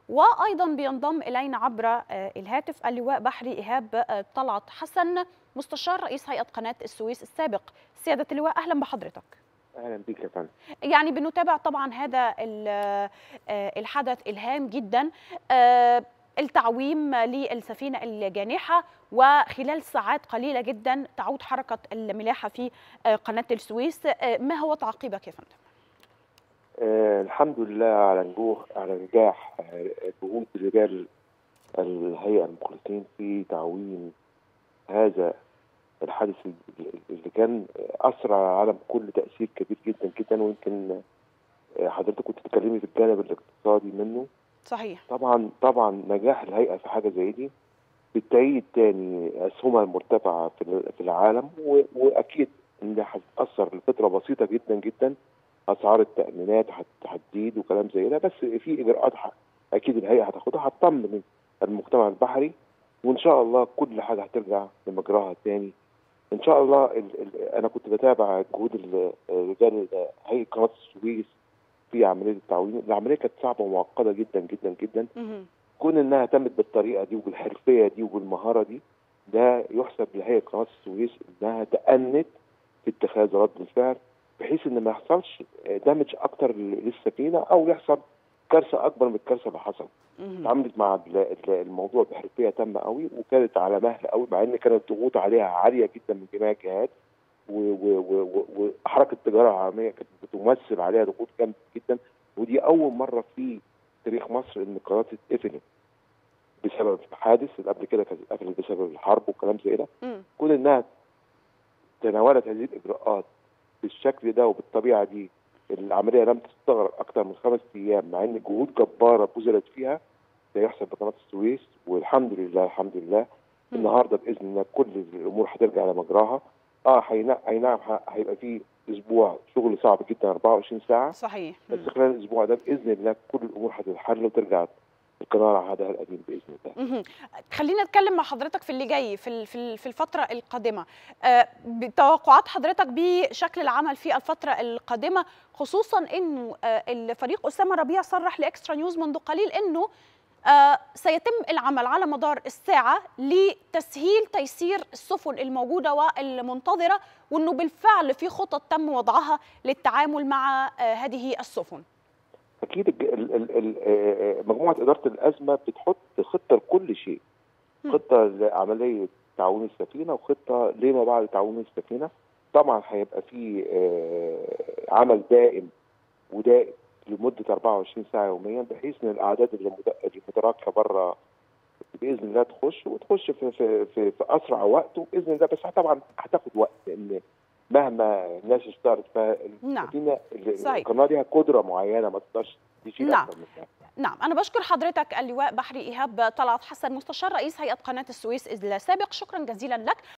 وايضا بينضم الينا عبر الهاتف اللواء بحري ايهاب طلعت حسن مستشار رئيس هيئه قناه السويس السابق سياده اللواء اهلا بحضرتك اهلا بك يا فندم يعني بنتابع طبعا هذا الحدث الهام جدا التعويم للسفينه الجانحه وخلال ساعات قليله جدا تعود حركه الملاحه في قناه السويس ما هو تعقيبك يا فندم آه الحمد لله على نجوح على نجاح جهود رجال الهيئه المخلصين في تعويم هذا الحادث اللي كان اثر على العالم كل تاثير كبير جدا جدا ويمكن حضرتك كنت بتتكلمي في الجانب الاقتصادي منه صحيح طبعا طبعا نجاح الهيئه في حاجه زي دي بالتأييد تاني اسهمها المرتفعه في العالم واكيد ان هتاثر لفتره بسيطه جدا جدا اسعار التامينات هتزيد وكلام زي ده بس في اجراءات اكيد الهيئه هتاخدها هتطمن المجتمع البحري وان شاء الله كل حاجه هترجع لمجراها تاني ان شاء الله ال ال انا كنت بتابع جهود رجال هيئه قناه السويس في عمليه التعويم العمليه كانت صعبه ومعقده جدا جدا جدا كون انها تمت بالطريقه دي وبالحرفيه دي وبالمهاره دي ده يحسب لهيئه قناه السويس انها تأنت في اتخاذ رد الفعل بحيث ان ما يحصلش دامج اكتر للسفينه او يحصل كارثه اكبر من الكارثه اللي حصلت. اتعاملت مع الموضوع بحرفيه تامه قوي وكانت على مهل قوي مع ان كانت الضغوط عليها عاليه جدا من جميع الجهات وحركه التجاره العالميه كانت بتمثل عليها ضغوط جامده جدا ودي اول مره في تاريخ مصر ان القناه اتقفلت بسبب حادث اللي قبل كده كانت اتقفلت بسبب الحرب وكلام زي ده كون انها تناولت هذه الاجراءات بالشكل ده وبالطبيعه دي العمليه لم تستغرق اكثر من خمس ايام مع ان جهود جباره بذلت فيها ده يحسب بقناه السويس والحمد لله الحمد لله م. النهارده باذن الله كل الامور هترجع لمجراها اه اي نعم هيبقى في اسبوع شغل صعب جدا 24 ساعه صحيح بس خلال الاسبوع ده باذن الله كل الامور هتتحل وترجع القناه على عهدها القديم باذن الله. خلينا نتكلم مع حضرتك في اللي جاي في في الفتره القادمه. أه توقعات حضرتك بشكل العمل في الفتره القادمه خصوصا انه أه الفريق اسامه ربيع صرح لاكسترا نيوز منذ قليل انه أه سيتم العمل على مدار الساعه لتسهيل تيسير السفن الموجوده والمنتظره وانه بالفعل في خطط تم وضعها للتعامل مع هذه السفن. اكيد ال ال ال مجموعه اداره الازمه بتحط خطه لكل شيء خطه لعمليه تعاون السفينه وخطه لما بعد تعاون السفينه طبعا هيبقى في عمل دائم ودائم لمده 24 ساعه يوميا بحيث ان الاعداد المتراكمه بره باذن الله تخش وتخش في في في, في اسرع وقت وباذن الله بس طبعا هتاخد وقت لان مهما الناس اشتغلت فالسفينه نعم. القناه ليها قدره معينه ما تقدرش تشيل نعم. اكتر من كده نعم أنا بشكر حضرتك اللواء بحري إيهاب طلعت حسن مستشار رئيس هيئة قناة السويس السابق شكرا جزيلا لك